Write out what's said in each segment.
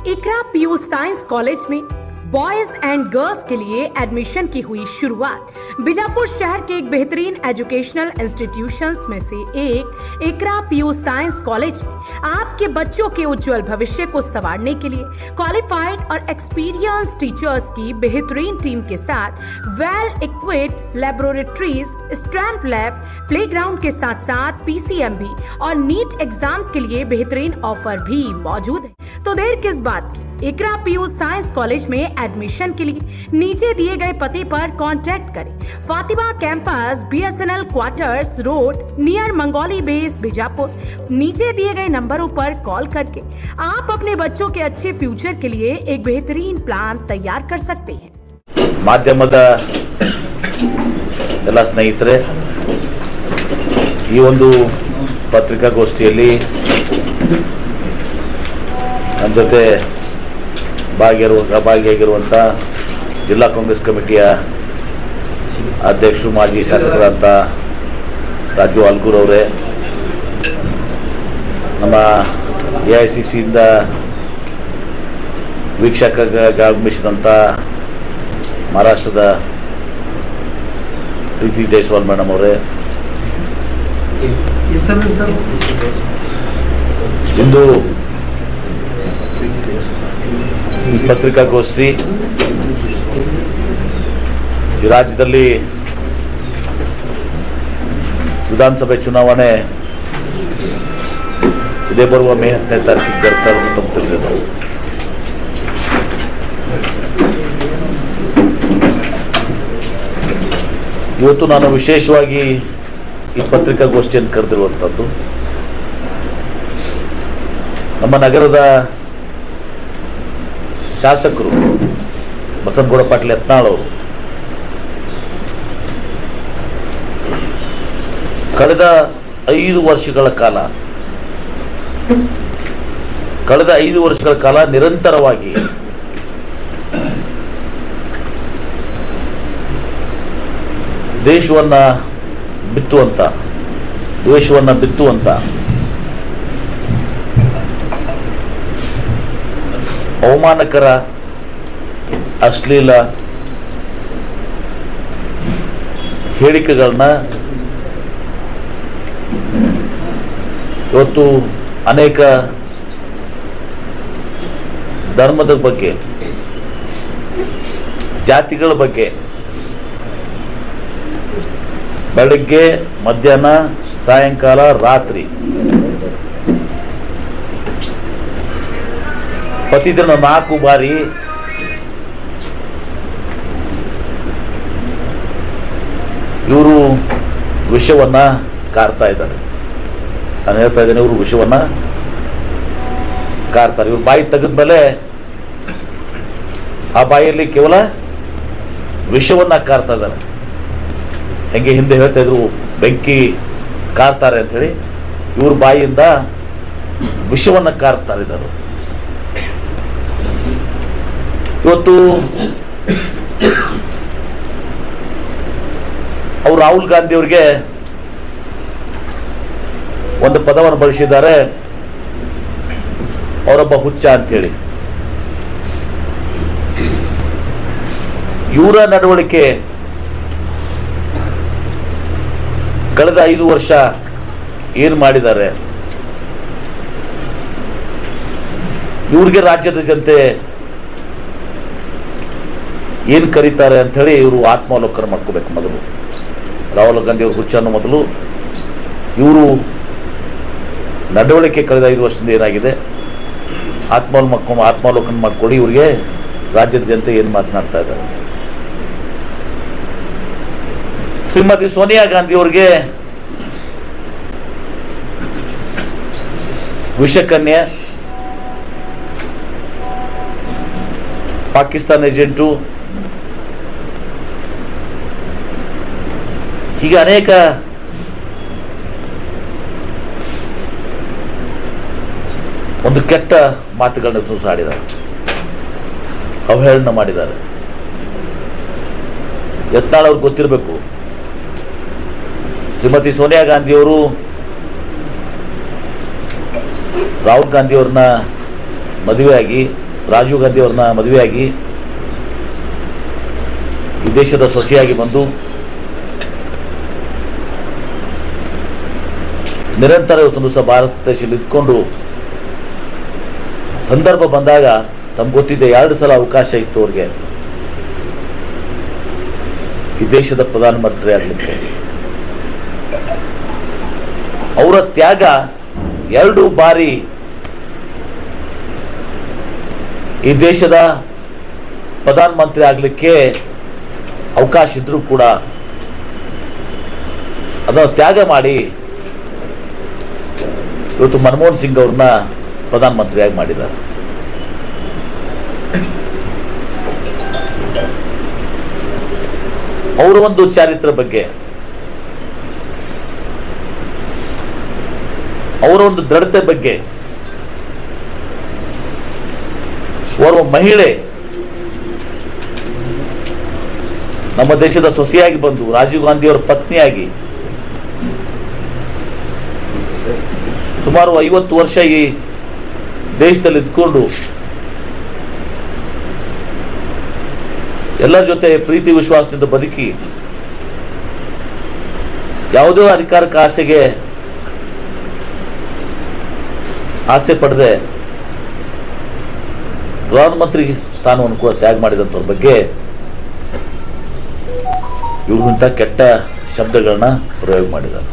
इकरा PU science college में boys and girls के लिए एडमिशन की हुई शुरुआत बीजापुर शहर के एक बेहतरीन एजुकेशनल इंस्टीट्यूशंस में से एक इकरा पीयू साइंस कॉलेज में आपके बच्चों के उज्जवल भविष्य को संवारने के लिए क्वालिफाइड और एक्सपीरियंस टीचर्स की बेहतरीन टीम के साथ well equipped laboratories stamp lab playground के साथ साथ पीसीएमबी और नीट एग्जाम्स के लिए बेहतरीन ऑफर भी मौजूद है तो देर किस बात की इकरा पीयू साइंस कॉलेज में एडमिशन के लिए नीचे दिए गए पते पर कांटेक्ट करें Fatima campus BSNL quarters road near Mangoli base Bijapur नीचे दिए गए नंबरों पर कॉल करके आप अपने बच्चों के अच्छे फ्यूचर के लिए एक बेहतरीन प्लान तैयार कर सकते हैं ಮಾಧ್ಯಮದ ಎಲ್ಲ ಸ್ನೇಹಿತರೆ ಈ ಒಂದು ಪತ್ರಿಕಾಗೋಷ್ಠಿಯಲ್ಲಿ ನನ್ನ ಜೊತೆ ಭಾಗಿರುವ ಭಾಗಿಯಾಗಿರುವಂಥ ಜಿಲ್ಲಾ ಕಾಂಗ್ರೆಸ್ ಕಮಿಟಿಯ ಅಧ್ಯಕ್ಷರು ಮಾಜಿ ಶಾಸಕರಾದಂಥ ರಾಜು ಅಲ್ಗೂರ್ ಅವರೇ ನಮ್ಮ ಎ ಐ ಸಿ ಸಿಯಿಂದ ವೀಕ್ಷಕರಾಗಿ ಆಗಮಿಸಿದಂಥ ಮಹಾರಾಷ್ಟ್ರದ ಪ್ರೀತಿ ಜೈಸ್ವಾಲ್ ಮೇಡಮ್ ಅವರೇ ಹೆಸರು ಸರ್ ಇಂದು ಈ ಪತ್ರಿಕಾಗೋಷ್ಠಿ ಈ ರಾಜ್ಯದಲ್ಲಿ ವಿಧಾನಸಭೆ ಚುನಾವಣೆ ಇದೇ ಬರುವ ಮೇ ಹತ್ತನೇ ತಾರೀಕಿಗೆ ಜರುಗ್ತಾ ಇರೋದು ತಮ್ಗೆ ತಿಳಿದಿದೆ ಇವತ್ತು ನಾನು ವಿಶೇಷವಾಗಿ ಈ ಪತ್ರಿಕಾಗೋಷ್ಠಿಯನ್ನು ಕರೆದಿರುವಂಥದ್ದು ನಮ್ಮ ನಗರದ ಶಾಸಕರು ಬಸನಗೌಡ ಪಾಟೀಲ್ ಯತ್ನಾಳ್ ಅವರು ಕಳೆದ ಐದು ವರ್ಷಗಳ ಕಾಲ ಕಳೆದ ಐದು ವರ್ಷಗಳ ಕಾಲ ನಿರಂತರವಾಗಿ ದೇಶವನ್ನ ಬಿತ್ತುವಂತ ದ್ವೇಷವನ್ನ ಬಿತ್ತುವಂತ ಅವಮಾನಕರ ಅಶ್ಲೀಲ ಹೇಳಿಕೆಗಳನ್ನ ಇವತ್ತು ಅನೇಕ ಧರ್ಮದ ಬಗ್ಗೆ ಜಾತಿಗಳ ಬಗ್ಗೆ ಬೆಳಗ್ಗೆ ಮಧ್ಯಾಹ್ನ ಸಾಯಂಕಾಲ ರಾತ್ರಿ ಪ್ರತಿದಿನ ನಾಲ್ಕು ಬಾರಿ ಇವರು ವಿಷವನ್ನ ಕಾರ್ತಾ ಇದ್ದಾರೆ ನಾನು ಹೇಳ್ತಾ ಇದ್ದೇನೆ ಇವರು ವಿಷವನ್ನ ಕಾರ್ತಾರೆ ಇವ್ರು ಬಾಯಿ ತೆಗೆದ್ಮೇಲೆ ಆ ಬಾಯಿಯಲ್ಲಿ ಕೇವಲ ವಿಷವನ್ನ ಕಾರ್ತಾ ಇದ್ದಾರೆ ಹೆಂಗೆ ಹಿಂದೆ ಹೇಳ್ತಾ ಇದ್ರು ಬೆಂಕಿ ಕಾರ್ತಾರೆ ಅಂಥೇಳಿ ಇವ್ರ ಬಾಯಿಯಿಂದ ವಿಷವನ್ನ ಕಾರ್ತಾ ಇದ್ದಾರೆ ಇವತ್ತು ಅವ್ರು ರಾಹುಲ್ ಗಾಂಧಿ ಅವರಿಗೆ ಒಂದು ಪದವನ್ನು ಬಳಸಿದ್ದಾರೆ ಅವರೊಬ್ಬ ಹುಚ್ಚ ಅಂತೇಳಿ ಇವರ ನಡವಳಿಕೆ ಕಳೆದ ಐದು ವರ್ಷ ಏನು ಮಾಡಿದ್ದಾರೆ ಇವ್ರಿಗೆ ರಾಜ್ಯದ ಜನತೆ ಏನು ಕರೀತಾರೆ ಅಂಥೇಳಿ ಇವರು ಆತ್ಮಾವಲೋಕನ ಮಾಡ್ಕೋಬೇಕು ಮೊದಲು ರಾಹುಲ್ ಗಾಂಧಿ ಅವರು ಹುಚ್ಚನ್ನು ಮೊದಲು ಇವರು ನಡವಳಿಕೆ ಕಳೆದ ಐದು ವರ್ಷದಿಂದ ಏನಾಗಿದೆ ಆತ್ಮಾವಲೋಕ ಆತ್ಮಾವಲೋಕನ ಮಾಡ್ಕೊಳ್ಳಿ ಇವರಿಗೆ ರಾಜ್ಯದ ಜನತೆ ಏನು ಮಾತನಾಡ್ತಾ ಇದ್ದಾರೆ ಶ್ರೀಮತಿ ಸೋನಿಯಾ ಗಾಂಧಿ ಅವರಿಗೆ ವಿಷಕನ್ಯೆ ಪಾಕಿಸ್ತಾನ ಏಜೆಂಟು ಹೀಗೆ ಅನೇಕ ಒಂದು ಕೆಟ್ಟ ಮಾತುಗಳನ್ನ ತುಸಾಡಿದ್ದಾರೆ ಅವಹೇಳನ ಮಾಡಿದ್ದಾರೆ ಯತ್ನಾಳ್ ಅವ್ರಿಗೆ ಗೊತ್ತಿರಬೇಕು ಶ್ರೀಮತಿ ಸೋನಿಯಾ ಗಾಂಧಿಯವರು ರಾಹುಲ್ ಗಾಂಧಿಯವ್ರನ್ನ ಮದುವೆಯಾಗಿ ರಾಜೀವ್ ಗಾಂಧಿ ಅವ್ರನ್ನ ಮದುವೆಯಾಗಿ ಈ ದೇಶದ ಸೊಸೆಯಾಗಿ ಬಂದು ನಿರಂತರ ಇವತ್ತೊಂದು ದಿವಸ ಭಾರತ ದೇಶದಲ್ಲಿ ಇದ್ಕೊಂಡು ಸಂದರ್ಭ ಬಂದಾಗ ತಮ್ಗೆ ಗೊತ್ತಿದೆ ಎರಡು ಸಲ ಅವಕಾಶ ಇತ್ತು ಅವ್ರಿಗೆ ಈ ದೇಶದ ಪ್ರಧಾನಮಂತ್ರಿ ಆಗಲಿಕ್ಕೆ ಅವರ ತ್ಯಾಗ ಎರಡು ಬಾರಿ ಈ ದೇಶದ ಪ್ರಧಾನಮಂತ್ರಿ ಆಗಲಿಕ್ಕೆ ಅವಕಾಶ ಇದ್ರೂ ಕೂಡ ಅದನ್ನು ತ್ಯಾಗ ಮಾಡಿ ಇವತ್ತು ಮನಮೋಹನ್ ಸಿಂಗ್ ಅವ್ರನ್ನ ಪ್ರಧಾನಮಂತ್ರಿಯಾಗಿ ಮಾಡಿದ್ದಾರೆ ಅವರ ಒಂದು ಚಾರಿತ್ರ ಬಗ್ಗೆ ಅವರ ಒಂದು ದೃಢತೆ ಬಗ್ಗೆ ಓರ್ವ ಮಹಿಳೆ ನಮ್ಮ ದೇಶದ ಸೊಸೆಯಾಗಿ ಬಂದು ರಾಜೀವ್ ಗಾಂಧಿ ಅವರ ಪತ್ನಿಯಾಗಿ ಸುಮಾರು ಐವತ್ತು ವರ್ಷ ಈ ದೇಶದಲ್ಲಿ ಇದ್ಕೊಂಡು ಎಲ್ಲರ ಜೊತೆ ಪ್ರೀತಿ ವಿಶ್ವಾಸದಿಂದ ಬದುಕಿ ಯಾವುದೋ ಅಧಿಕಾರಕ್ಕೆ ಆಸೆಗೆ ಆಸೆ ಪಡದೆ ಪ್ರಧಾನಮಂತ್ರಿ ಸ್ಥಾನವನ್ನು ಕೂಡ ತ್ಯಾಗ ಮಾಡಿದಂಥವ್ರ ಬಗ್ಗೆ ಇವರು ಇಂಥ ಕೆಟ್ಟ ಶಬ್ದಗಳನ್ನ ಪ್ರಯೋಗ ಮಾಡಿದ್ದಾರೆ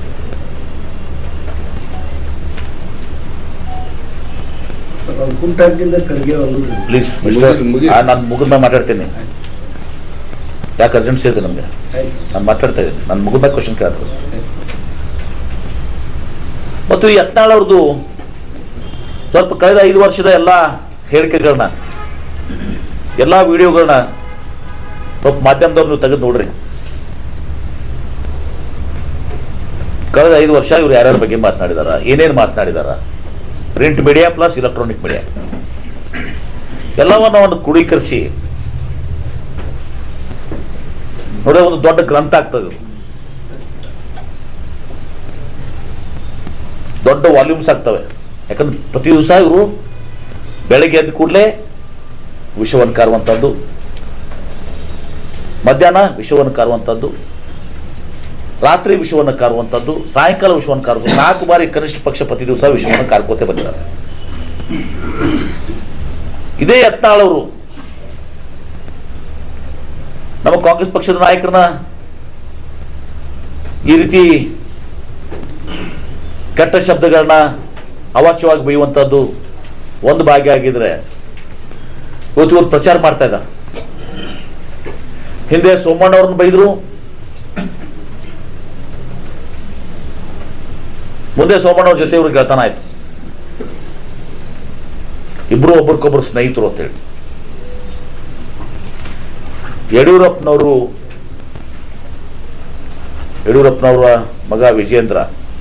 ಕುಂಟಾಗಿಂದ ಕಡೆಗೆ ಒಂದು ಪ್ಲೀಸ್ ಮುಗಿ- ಮಿಸ್ಟರ್ ಮುಗಿ. ನಾನು ಮುಗಿದ ಮೇಲೆ ಮಾತಾಡ್ತೀನಿ ಯಾಕೆ ಅರ್ಜೆನ್ಸಿ ಇದೆ ನಮಗೆ ಆಯ್ತು ನಾನು ಮಾತಾಡ್ತಾ ಇದ್ದೀನಿ ನಾನು ಮುಗಿದ ಕ್ವಶನ್ ಕೇಳ್ತಾರೆ ಮತ್ತು ಈ ಯತ್ನಾಳ್ ಅವ್ರದ್ದು ಸ್ವಲ್ಪ ಕಳೆದ ಐದು ವರ್ಷದ ಎಲ್ಲ ಹೇಳಿಕೆಗಳನ್ನ ಎಲ್ಲ ವಿಡಿಯೋಗಳನ್ನ ಸ್ವಲ್ಪ ಮಾಧ್ಯಮದವ್ರು ನೀವು ತೆಗೆದು ನೋಡ್ರಿ ಕಳೆದ ಐದು ವರ್ಷ ಇವ್ರು ಯಾರ್ಯಾರ ಬಗ್ಗೆ ಮಾತನಾಡಿದಾರ ಏನೇನು ಮಾತನಾಡಿದಾರ print media plus electronic media ಎಲ್ಲವನ್ನ ಒಂದು ಕ್ರೋಢೀಕರಿಸಿ ನೋಡಿ ಒಂದು ದೊಡ್ಡ ಗ್ರಂಥ ಆಗ್ತದೆ ಇದು. ದೊಡ್ಡ ವಾಲ್ಯೂಮ್ಸ್ ಆಗ್ತವೆ ಯಾಕಂದ್ರೆ ಪ್ರತಿ ದಿವಸ ಇವರು ಬೆಳಗ್ಗೆ ಎದ್ದ ಕೂಡಲೇ ವಿಷವನ್ನು ಕಾರುವಂಥದ್ದು ಮಧ್ಯಾಹ್ನ ವಿಷವನ್ನು ಕಾರುವಂಥದ್ದು ರಾತ್ರಿ ವಿಷವನ್ನು ಕಾರುವಂಥದ್ದು ಸಾಯಂಕಾಲ ವಿಷವನ್ನು ಕಾರುವುದು ನಾಲ್ಕು ಬಾರಿ ಕನಿಷ್ಠ ಪಕ್ಷ ಪ್ರತಿ ದಿವಸ ವಿಷವನ್ನು ಕಾರ್ಕೋತೆ ಬಂದಿದ್ದಾರೆ ಇದೇ ಯತ್ನಾಳವರು ನಮ್ಮ ಕಾಂಗ್ರೆಸ್ ಪಕ್ಷದ ನಾಯಕರನ್ನ ಈ ರೀತಿ ಕೆಟ್ಟ ಶಬ್ದಗಳನ್ನ ಅವಾಚ್ಯವಾಗಿ ಬೈಯುವಂಥದ್ದು ಒಂದು ಭಾಗ್ಯ ಆಗಿದ್ರೆ ಇವತ್ತು ಇವ್ರು ಪ್ರಚಾರ ಮಾಡ್ತಾ ಇದ್ದಾರೆ ಹಿಂದೆ ಸೋಮಣ್ಣವ್ರನ್ನ ಬೈದ್ರು ಮುಂದೆ ಸೋಮಣ್ಣವ್ರ ಜೊತೆ ಇವ್ರಿಗೆ ಗೆಳತನ ಆಯ್ತು ಇಬ್ರು ಒಬ್ರಿಗೊಬ್ರು ಸ್ನೇಹಿತರು ಅಂತೇಳಿ ಯಡಿಯೂರಪ್ಪನವರು ಯಡಿಯೂರಪ್ಪನವರ ಮಗ ವಿಜೇಂದ್ರ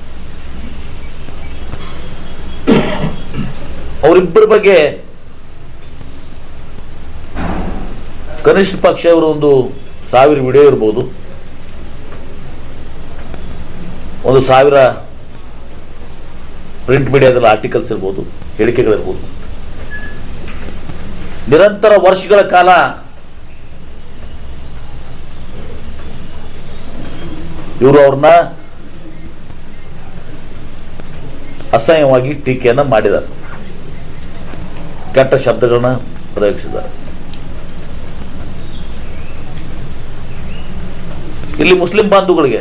ಅವರಿಬ್ಬರ ಬಗ್ಗೆ ಕನಿಷ್ಠ ಪಕ್ಷ ಇವರ ಒಂದು ಸಾವಿರ ವಿಡಿಯೋ ಇರ್ಬೋದು ಒಂದು ಸಾವಿರ ಪ್ರಿಂಟ್ ಮೀಡಿಯಾದಲ್ಲಿ ಆರ್ಟಿಕಲ್ಸ್ ಇರ್ಬೋದು ಹೇಳಿಕೆಗಳಿರ್ಬೋದು ನಿರಂತರ ವರ್ಷಗಳ ಕಾಲ ಇವರು ಅವ್ರನ್ನ ಅಸಹ್ಯವಾಗಿ ಟೀಕೆಯನ್ನ ಮಾಡಿದ್ದಾರೆ ಕೆಟ್ಟ ಶಬ್ದಗಳನ್ನ ಪ್ರಯೋಗಿಸಿದ್ದಾರೆ ಇಲ್ಲಿ ಮುಸ್ಲಿಂ ಬಾಂಧುಗಳಿಗೆ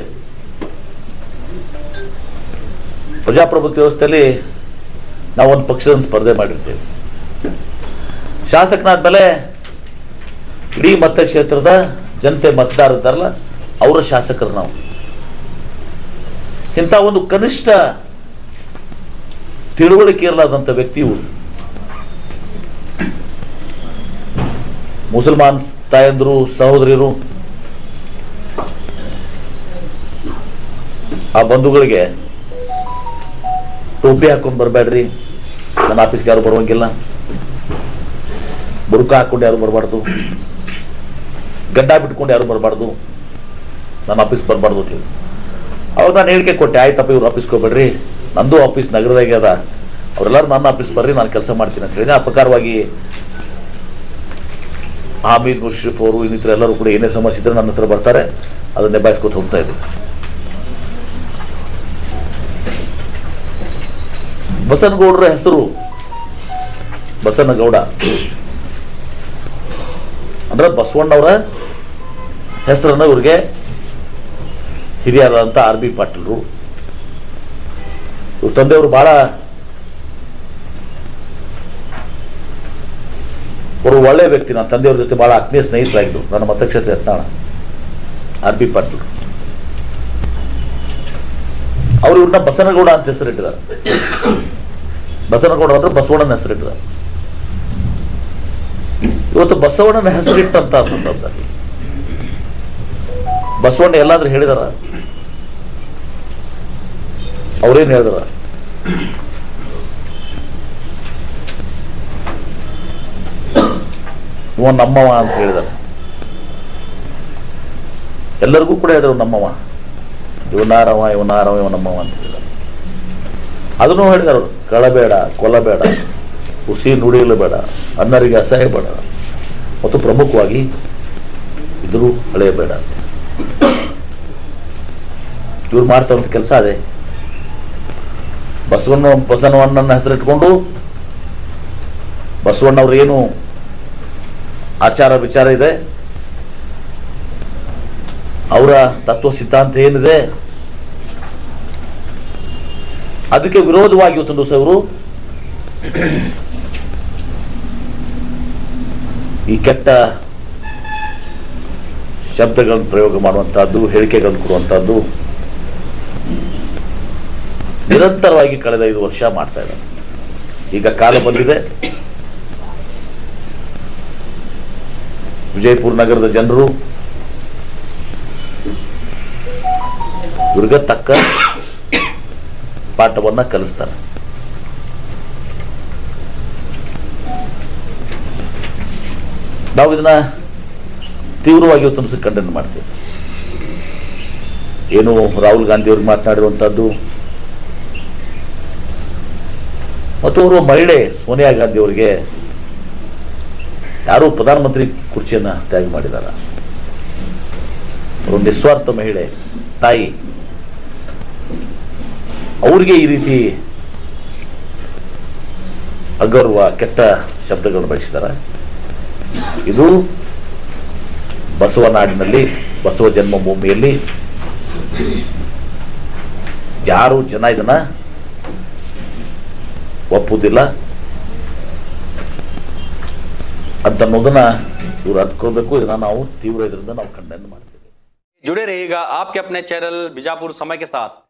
ಪ್ರಜಾಪ್ರಭುತ್ವ ವ್ಯವಸ್ಥೆಯಲ್ಲಿ ನಾವು ಒಂದು ಪಕ್ಷದ ಸ್ಪರ್ಧೆ ಮಾಡಿರ್ತೇವೆ ಶಾಸಕನಾದ್ಮೇಲೆ ಇಡೀ ಮತಕ್ಷೇತ್ರದ ಜನತೆ ಮತದಾರ ಇದ್ದಾರಲ್ಲ ಅವರ ಶಾಸಕರು ನಾವು ಇಂಥ ಒಂದು ಕನಿಷ್ಠ ತಿಳುವಳಿಕೆ ಇರಲಾದಂಥ ವ್ಯಕ್ತಿ ಇವರು ಮುಸಲ್ಮಾನ್ ತಾಯಂದ್ರು ಸಹೋದರಿಯರು ಆ ಬಂಧುಗಳಿಗೆ ಟೋಪಿ ಹಾಕೊಂಡು ಬರಬೇಡ್ರಿ ನನ್ನ ಆಫೀಸ್ಗೆ ಯಾರು ಬರುವಂಗಿಲ್ಲ ಬುರುಕ ಹಾಕೊಂಡು ಯಾರು ಬರಬಾರ್ದು ಗಡ್ಡ ಬಿಟ್ಕೊಂಡು ಯಾರು ಬರಬಾರ್ದು ನನ್ನ ಆಫೀಸ್ ಬರಬಾರ್ದು ಅಂತೀವಿ ಅವಾಗ ನಾನು ಹೇಳಿಕೆ ಕೊಟ್ಟೆ ಆಯ್ತಪ್ಪ ಇವ್ರು ಆಫೀಸ್ಗೆ ಹೋಗ್ಬೇಡ್ರಿ ನಂದು ಆಫೀಸ್ ನಗರದಾಗೆ ಅದ ಅವರೆಲ್ಲರೂ ನನ್ನ ಆಫೀಸ್ ಬರ್ರಿ ನಾನು ಕೆಲಸ ಮಾಡ್ತೀನಿ ಅಂತ ಹೇಳಿದೆ ಅಪಕಾರವಾಗಿ ಹಾಮೀದ್ ಮುಷ್ರಿಫ್ ಅವರು ಇನ್ನಿತರ ಎಲ್ಲರೂ ಕೂಡ ಏನೇ ಸಮಸ್ಯೆ ಇದ್ರೆ ನನ್ನ ಹತ್ರ ಬರ್ತಾರೆ ಅದನ್ನ ನಿಭಾಯಿಸ್ಕೊತ ಹೋಗ್ತಾ ಇದ್ದೀವಿ ಬಸನಗೌಡರ ಹೆಸರು ಬಸನಗೌಡ ಅಂದ್ರೆ ಬಸವಣ್ಣವರ ಹೆಸರನ್ನು ಇವ್ರಿಗೆ ಹಿರಿಯರಾದಂಥ ಆರ್ ಬಿ ಪಾಟೀಲ್ರು ಇವ್ರ ತಂದೆಯವರು ಬಹಳ ಅವರು ಒಳ್ಳೆ ವ್ಯಕ್ತಿ ನನ್ನ ತಂದೆಯವ್ರ ಜೊತೆ ಬಹಳ ಆತ್ಮೀಯ ಸ್ನೇಹಿತರಾಗಿದ್ದು ನನ್ನ ಮತಕ್ಷೇತ್ರ ಯತ್ನಾಳ ಆರ್ ಬಿ ಪಾಟೀಲ್ ಅವರು ಇವ್ರನ್ನ ಬಸನಗೌಡ ಅಂತ ಹೆಸರಿಟ್ಟಿದ್ದಾರೆ ಬಸನಗೌಡ ಅಂದ್ರೆ ಬಸವಣ್ಣನ ಹೆಸರಿಟ್ಟಿದ್ದಾರೆ ಇವತ್ತು ಬಸವಣ್ಣನ ಹೆಸರಿಟ್ಟಂತ ಸಂದರ್ಭದಲ್ಲಿ ಬಸವಣ್ಣ ಎಲ್ಲಾದ್ರೂ ಹೇಳಿದಾರ ಅವ್ರೇನ್ ಹೇಳಿದಾರ ಇವ ನಮ್ಮವ ಅಂತ ಹೇಳಿದಾರೆ ಎಲ್ಲರಿಗೂ ಕೂಡ ಹೇಳಿದ್ರು ನಮ್ಮವ ಇವನಾರವ ಇವನಾರವ ಇವ ನಮ್ಮವ ಅಂತ ಹೇಳಿದಾರೆ ಅದನ್ನು ಹೇಳಿದಾರೆ ಅವರು ಕಳಬೇಡ ಕೊಲ್ಲಬೇಡ ಹುಸಿ ನುಡಿಯಲು ಬೇಡ ಅನ್ನರಿಗೆ ಅಸಹ್ಯ ಬೇಡ ಮತ್ತು ಪ್ರಮುಖವಾಗಿ ಇದ್ರು ಹಳೆಯಬೇಡ ಅಂತ ಇವ್ರು ಮಾಡ್ತಾರಂತ ಕೆಲಸ ಅದೇ ಬಸವಣ್ಣ ಬಸವಣ್ಣನ ಹೆಸರಿಟ್ಕೊಂಡು ಬಸವಣ್ಣವ್ರು ಏನು ಆಚಾರ ವಿಚಾರ ಇದೆ ಅವರ ತತ್ವ ಸಿದ್ಧಾಂತ ಏನಿದೆ ಅದಕ್ಕೆ ವಿರೋಧವಾಗಿ ಇವತ್ತೊಂದು ದಿವಸ ಇವರು ಈ ಕೆಟ್ಟ ಶಬ್ದಗಳನ್ನು ಪ್ರಯೋಗ ಮಾಡುವಂತಹದ್ದು ಹೇಳಿಕೆಗಳನ್ನು ಕೊಡುವಂತಹದ್ದು ನಿರಂತರವಾಗಿ ಕಳೆದ ಐದು ವರ್ಷ ಮಾಡ್ತಾ ಇದ್ದಾರೆ ಈಗ ಕಾಲ ಬಂದಿದೆ ವಿಜಯಪುರ ನಗರದ ಜನರು ಇವ್ರಿಗೆ ತಕ್ಕ ಪಾಠವನ್ನ ಕಲಿಸ್ತಾರೆ ನಾವು ಇದನ್ನ ತೀವ್ರವಾಗಿ ಇವತ್ತು ಖಂಡನೆ ಮಾಡ್ತೀವಿ ಏನು ರಾಹುಲ್ ಗಾಂಧಿ ಅವ್ರಿಗೆ ಮಾತನಾಡಿರುವಂತಹದ್ದು ಮತ್ತು ಅವರು ಮಹಿಳೆ ಸೋನಿಯಾ ಗಾಂಧಿ ಅವರಿಗೆ ಯಾರು ಪ್ರಧಾನಮಂತ್ರಿ ಕುರ್ಚಿಯನ್ನ ತ್ಯಾಗ ಮಾಡಿದಾರ ಅವರು ನಿಸ್ವಾರ್ಥ ಮಹಿಳೆ ತಾಯಿ ಅವ್ರಿಗೆ ಈ ರೀತಿ ಅಗೌರವ ಕೆಟ್ಟ ಶಬ್ದಗಳನ್ನು ಬಳಸಿದಾರ ಇದು ಬಸವ ನಾಡಿನಲ್ಲಿ ಬಸವ ಜನ್ಮಭೂಮಿಯಲ್ಲಿ ಯಾರು ಜನ ಇದನ್ನ ಒಪ್ಪುವುದಿಲ್ಲ ಅಂತ ಅನ್ನೋದನ್ನ ಇವ್ರು ಅರ್ಥಕೊಳ್ಬೇಕು ಇದನ್ನ ನಾವು ತೀವ್ರ ಇದರಿಂದ ನಾವು ಖಂಡನೆ ಮಾಡ್ತೀವಿ जुड़े रहिएगा आपके अपने चैनल बीजापुर समय के साथ